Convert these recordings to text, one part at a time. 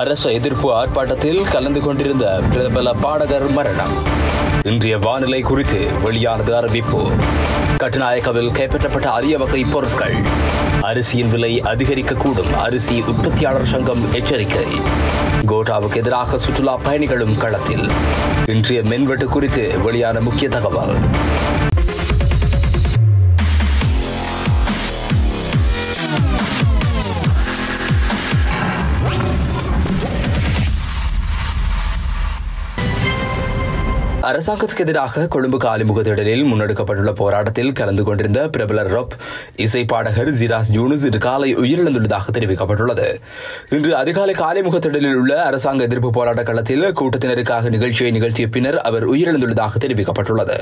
அரச எதிர்ப்பு ஆர்ப்பாட்டத்தில் கலந்து கொண்டிருந்த பிரபல பாடகர் மரணம் இன்றைய வானிலை குறித்து வெளியானது அறிவிப்பு கட்டுநாயக்கவில் கைப்பற்றப்பட்ட அரிய வகை பொருட்கள் அரிசியின் விலை அதிகரிக்கக்கூடும் அரிசி உற்பத்தியாளர் சங்கம் எச்சரிக்கை கோட்டாவுக்கு எதிராக சுற்றுலா பயணிகளும் களத்தில் இன்றைய மின்வெட்டு குறித்து வெளியான முக்கிய தகவல் அரசாங்கத்துக்கு எதிராக கொழும்பு காலிமுக திடலில் முன்னெடுக்கப்பட்டுள்ள போராட்டத்தில் கலந்து கொண்டிருந்த பிரபல ரொப் இசை பாடகர் ஜிராஸ் யூனுஸ் இன்று காலை உயிரிழந்துள்ளதாக தெரிவிக்கப்பட்டுள்ளது இன்று அதிகாலை காலிமுக திடலில் உள்ள அரசாங்க எதிர்ப்பு போராட்ட களத்தில் கூட்டத்தினருக்காக நிகழ்ச்சியை நிகழ்த்திய பின்னர் அவர் உயிரிழந்துள்ளதாக தெரிவிக்கப்பட்டுள்ளது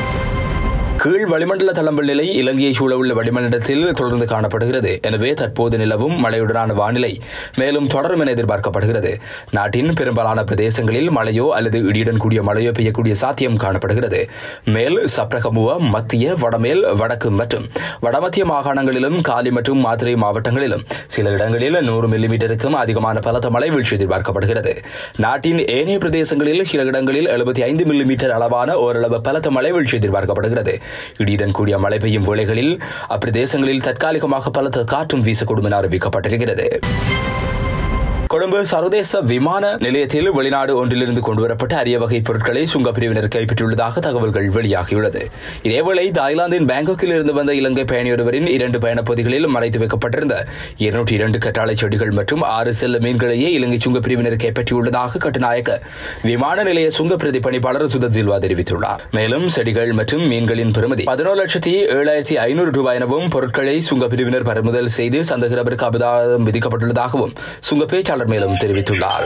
கீழ் வளிமண்டல தளம்பல் நிலை இலங்கையை சூழவுள்ள வளிமண்டலத்தில் தொடர்ந்து காணப்படுகிறது எனவே தற்போது நிலவும் மழையுடனான வானிலை மேலும் தொடரும் என எதிர்பார்க்கப்படுகிறது நாட்டின் பெரும்பாலான பிரதேசங்களில் மழையோ அல்லது இடியுடன் கூடிய மழையோ பெய்யக்கூடிய சாத்தியம் காணப்படுகிறது மேல் சப்ரகமுவ மத்திய வடமேல் வடக்கு மற்றும் வடமத்திய மாகாணங்களிலும் காலி மற்றும் மாத்திரை மாவட்டங்களிலும் சில இடங்களில் நூறு மில்லிமீட்டருக்கும் அதிகமான பலத்த மழை வீழ்ச்சி எதிர்பார்க்கப்படுகிறது நாட்டின் ஏனைய பிரதேசங்களில் சில இடங்களில் எழுபத்தி ஐந்து மில்லிமீட்டர் அளவான ஓரளவு பலத்த மழை வீழ்ச்சி எதிர்பார்க்கப்படுகிறது இடியுடன் கூடிய மழை பெய்யும் வேளைகளில் அப்பிரதேசங்களில் தற்காலிகமாக பலத்த காற்றும் வீசக்கூடும் என அறிவிக்கப்பட்டிருக்கிறது கொழும்பு சர்வதேச விமான நிலையத்தில் வெளிநாடு ஒன்றிலிருந்து கொண்டுவரப்பட்ட அரிய வகை பொருட்களை சுங்க பிரிவினர் கைப்பற்றியுள்ளதாக தகவல்கள் வெளியாகியுள்ளது இதேவேளை தாய்லாந்தின் பேங்காக்கில் இருந்து வந்த இலங்கை பயணியொருவரின் இரண்டு பயணப்பகுதிகளில் மறைத்து வைக்கப்பட்டிருந்த இருநூற்றி இரண்டு கற்றாழை செடிகள் மற்றும் ஆறு செல்ல மீன்களையே இலங்கை சுங்க பிரிவினர் கைப்பற்றியுள்ளதாக கட்டுநாயக்க விமான நிலைய சுங்க பிரதி பணிப்பாளர் சுதத் சில்வா தெரிவித்துள்ளார் மேலும் செடிகள் மற்றும் மீன்களின் பெறுமதி பதினோரு லட்சத்தி ஏழாயிரத்தி ஐநூறு ரூபாய் எனவும் பொருட்களை சுங்க பிரிவினர் பறிமுதல் செய்து சந்தகிரபருக்கு அபராதம் விதிக்கப்பட்டுள்ளதாகவும் சுங்க பேச்சாளர் பேச்சாளர் மேலும் தெரிவித்துள்ளார்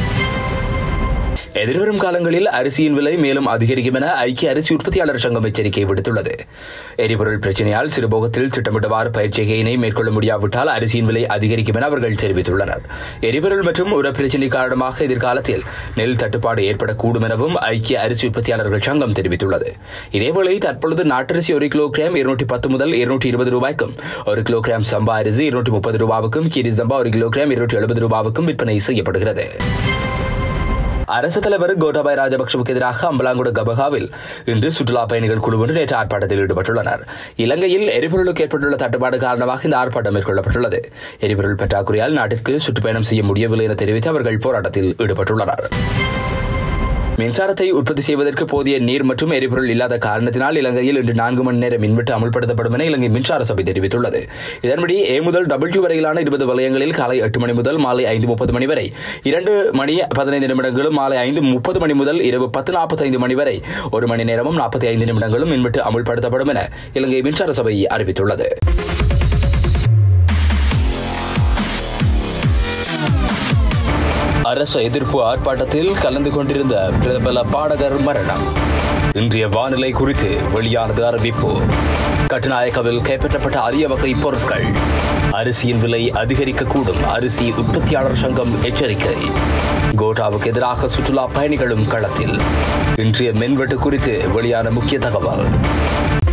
எதிர்வரும் காலங்களில் அரிசியின் விலை மேலும் அதிகரிக்கும் என ஐக்கிய அரிசி உற்பத்தியாளர் சங்கம் எச்சரிக்கை விடுத்துள்ளது எரிபொருள் பிரச்சினையால் சிறுபோகத்தில் திட்டமிட்டவாறு பயிற்சிகையினை மேற்கொள்ள முடியாவிட்டால் அரிசியின் விலை அதிகரிக்கும் என அவர்கள் தெரிவித்துள்ளனர் எரிபொருள் மற்றும் உர பிரச்சினை காரணமாக எதிர்காலத்தில் நெல் தட்டுப்பாடு ஏற்படக்கூடும் எனவும் ஐக்கிய அரிசி உற்பத்தியாளர்கள் சங்கம் தெரிவித்துள்ளது இதேவேளை தற்பொழுது நாட்டரிசி ஒரு கிலோகிராம் இருநூற்றி பத்து முதல் இருநூற்றி இருபது ரூபாய்க்கும் ஒரு கிலோகிராம் சம்பா அரிசி இருநூற்றி முப்பது ரூபாவுக்கும் கீரி சம்பா ஒரு கிலோகிராம் இருநூற்றி எழுபது ரூபாவுக்கும் விற்பனை செய்யப்படுகிறது அரசு தலைவர் கோட்டாபாய் ராஜபக்சவுக்கு எதிராக அம்பலாங்குட கபகாவில் இன்று சுற்றுலா பயணிகள் குழு ஒன்று நேற்று ஆர்ப்பாட்டத்தில் ஈடுபட்டுள்ளனர் இலங்கையில் எரிபொருளுக்கு ஏற்பட்டுள்ள தட்டுப்பாடு காரணமாக இந்த ஆர்ப்பாட்டம் மேற்கொள்ளப்பட்டுள்ளது எரிபொருள் பற்றாக்குறையால் நாட்டிற்கு சுற்றுப்பயணம் செய்ய முடியவில்லை என தெரிவித்து அவர்கள் போராட்டத்தில் ஈடுபட்டுள்ளனர் மின்சாரத்தை உற்பத்தி செய்வதற்கு போதிய நீர் மற்றும் எரிபொருள் இல்லாத காரணத்தினால் இலங்கையில் இன்று நான்கு மணி நேரம் மின்வெட்டு அமல்படுத்தப்படும் என இலங்கை மின்சார சபை தெரிவித்துள்ளது இதன்படி ஏ முதல் டபிள்யூ வரையிலான இருபது வலயங்களில் காலை எட்டு மணி முதல் மாலை ஐந்து முப்பது மணி வரை இரண்டு மணி பதினைந்து நிமிடங்களும் மாலை ஐந்து முப்பது மணி முதல் இரவு பத்து நாற்பத்தைந்து மணி வரை ஒரு மணி நேரமும் நாற்பத்தி ஐந்து நிமிடங்களும் மின்வெட்டு அமல்படுத்தப்படும் என இலங்கை மின்சார சபை அறிவித்துள்ளது அரச எதிர்ப்பு ஆர்ப்பாட்டத்தில் கலந்து கொண்டிருந்த பிரபல பாடகர் மரணம் இன்றைய வானிலை குறித்து வெளியானது அறிவிப்பு கட்டுநாயக்கவில் கைப்பற்றப்பட்ட அரிய வகை பொருட்கள் அரிசியின் விலை அதிகரிக்கக்கூடும் அரிசி உற்பத்தியாளர் சங்கம் எச்சரிக்கை கோட்டாவுக்கு எதிராக சுற்றுலா பயணிகளும் களத்தில் இன்றைய மின்வெட்டு குறித்து வெளியான முக்கிய தகவல்